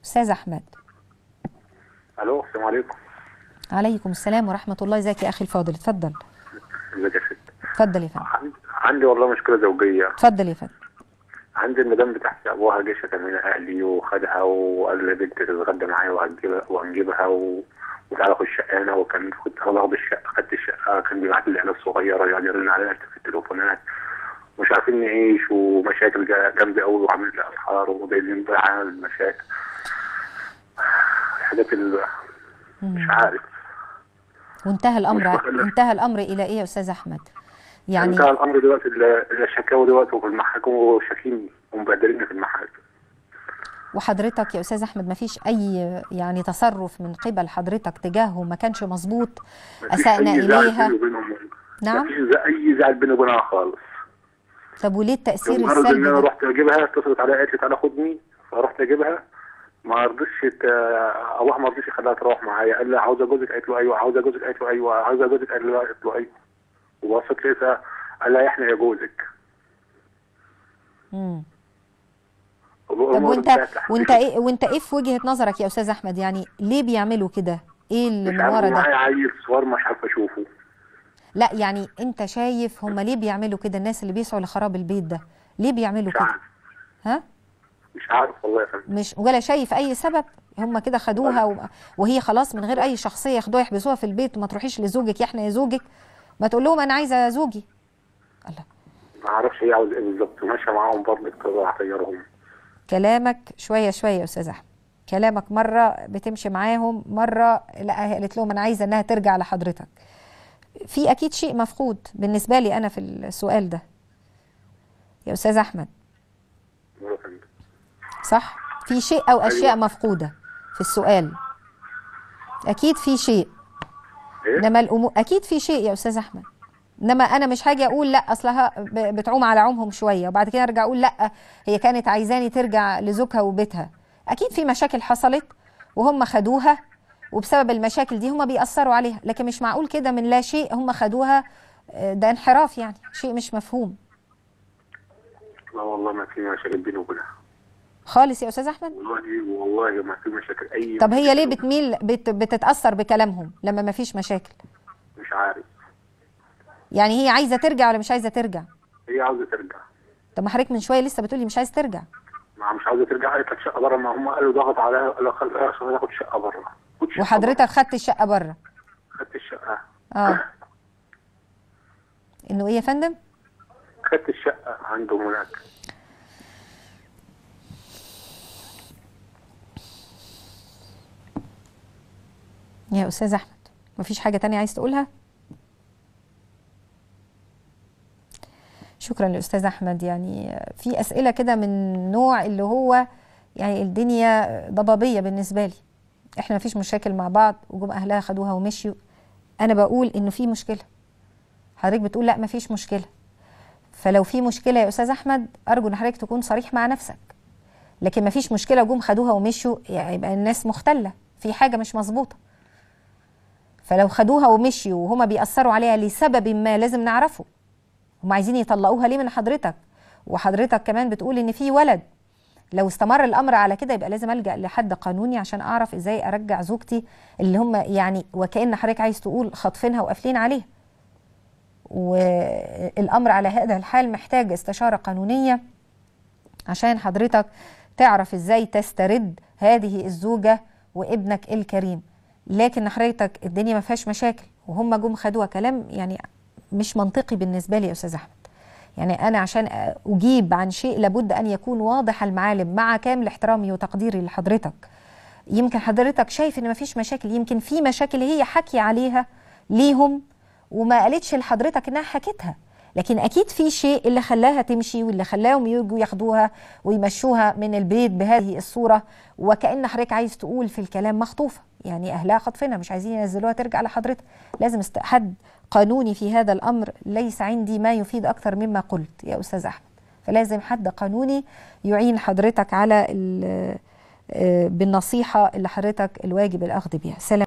استاذ احمد الو السلام عليكم عليكم السلام ورحمه الله ازيك يا اخي الفاضل اتفضل ازيك يا ست اتفضل يا فندم عندي- عندي والله مشكله زوجيه اتفضل يا فندم عندي المدام بتاعتي ابوها جه شتم من اهلي وخدها وقال لي بنت تتغدى معايا وهنجيبها وهنجيبها و... وتعالى خش شقانا وكان كنت انا واخد الشقه خدت الشقه كان بيبعت لي العيال الصغيره يقعد يرن علينا في التليفونات مش عارفين نعيش ومشاكل جا- جامده قوي وعامل لي اسحار ودايزين بقى على المشاكل الحاجات اللي مش عارف وانتهى الامر مش مخلف. انتهى الامر الى ايه يا استاذ احمد يعني انتهى الامر دلوقتي ال- الشكاوى دلوقتي وفي المحاكم وشاكين ومبهدليني في المحاكم وحضرتك يا استاذ احمد ما فيش اي يعني تصرف من قبل حضرتك تجاهه ما كانش مظبوط مفيش اسانا أي زعل اليها بيني وبينهم. نعم. مفيش ز- اي زعل بيني وبينها خالص طب وليه التاثير مجرد ان السلبي انا ده؟ رحت اجيبها اتصلت عليا قالت لي تعالى خدني فرحت اجيبها ما رضيتش ت- ابوها ما رضيش يخليها تروح معايا قال لي عاوزه جوزك قالت له ايوه عاوزه جوزك قالت له ايوه عاوزه جوزك قال له قالت له ايوه وبصت لقيتها قال لها احنا يا جوزك مم. طب طب وانت وانت ايه وانت ايه في وجهه نظرك يا استاذ احمد يعني ليه بيعملوا كده ايه اللي مش من عارف ورا ده معايا عيل صغير مش عارف اشوفه لا يعني انت شايف هم ليه بيعملوا كده الناس اللي بيسعوا لخراب البيت ده ليه بيعملوا مش كده عارف ها مش عارف والله يا فندم مش ولا شايف اي سبب هم كده خدوها و... وهي خلاص من غير اي شخصيه ياخدوها يحبسوها في البيت وما تروحيش لزوجك يا احنا يا زوجك ما تقول لهم انا عايزه زوجي الله ما اعرفش هي عاوزه ايه بالظبط ماشيه معاهم برضه كده هطيرهم كلامك شويه شويه يا استاذ احمد كلامك مره بتمشي معاهم مره لا هي قالت لهم انا عايزه انها ترجع لحضرتك في اكيد شيء مفقود بالنسبه لي انا في السؤال ده يا استاذ احمد يا فندم. صح في شيء او اشياء مفقوده في السؤال اكيد في شيء ايه انما الامور اكيد في شيء يا استاذ احمد انما انا مش هاجي اقول لا اصلها ب- بتعوم على عومهم شويه وبعد كده ارجع اقول لا هي كانت عايزاني ترجع لزوجها وبيتها اكيد في مشاكل حصلت وهم خدوها وبسبب المشاكل دي هم بيأثروا عليها لكن مش معقول كده من لا شيء هم خدوها آه، ده انحراف يعني شيء مش مفهوم لا والله ما في مشاكل بيني وبينها خالص يا استاذ احمد والله والله ما في مشاكل اي طب هي ليه مشاكل. بتميل بت بتتأثر بكلامهم لما ما فيش مشاكل مش عارف يعني هي عايزه ترجع ولا مش عايزه ترجع هي عاوزه ترجع طب ما حضرتك من شويه لسه بتقولي مش عايز ترجع ما مش عاوزه ترجع قالت لك شقه بره ما هم قالوا ضغط عليها قال لك خليها عشان تاخد شقه بره خد شقة وحضرتك خدت الشقه بره بره. خدت الشقه اه انه ايه يا فندم خدت الشقه عندهم هناك يا استاذ احمد مفيش حاجه تانية عايز تقولها شكرا لاستاذ احمد يعني في اسئله كده من نوع اللي هو يعني الدنيا ضبابيه بالنسبه لي احنا مفيش مشاكل مع بعض وجم اهلها خدوها ومشيوا انا بقول انه في مشكله حضرتك بتقول لا مفيش مشكله فلو في مشكله يا استاذ احمد ارجو ان حضرتك تكون صريح مع نفسك لكن مفيش مشكله وجم خدوها ومشوا يعني يبقى الناس مختله في حاجه مش مظبوطه فلو خدوها ومشيوا وهما بيأثروا عليها لسبب ما لازم نعرفه هم عايزين يطلقوها ليه من حضرتك وحضرتك كمان بتقول ان في ولد لو استمر الامر على كده يبقى لازم الجا لحد قانوني عشان اعرف ازاي ارجع زوجتي اللي هم يعني وكأن حضرتك عايز تقول خاطفينها وقافلين عليها والامر على هذا الحال محتاج استشاره قانونيه عشان حضرتك تعرف ازاي تسترد هذه الزوجه وابنك الكريم لكن حضرتك الدنيا ما فيهاش مشاكل وهم جم خدوها كلام يعني مش منطقي بالنسبه لي يا استاذ احمد يعني انا عشان اجيب عن شيء لابد ان يكون واضح المعالم مع كامل احترامي وتقديري لحضرتك يمكن حضرتك شايف ان مفيش مشاكل يمكن في مشاكل هي حكي عليها ليهم وما قالتش لحضرتك انها حكتها لكن اكيد في شيء اللي خلاها تمشي واللي خلاهم يجوا ياخدوها ويمشوها من البيت بهذه الصوره وكان حضرتك عايز تقول في الكلام مخطوفه يعني اهلها خاطفينها مش عايزين ينزلوها ترجع لحضرتك لازم است- حد قانوني في هذا الامر ليس عندي ما يفيد اكثر مما قلت يا استاذ احمد فلازم حد قانوني يعين حضرتك على ال- آه، بالنصيحه اللي حضرتك الواجب الاخذ بها سلام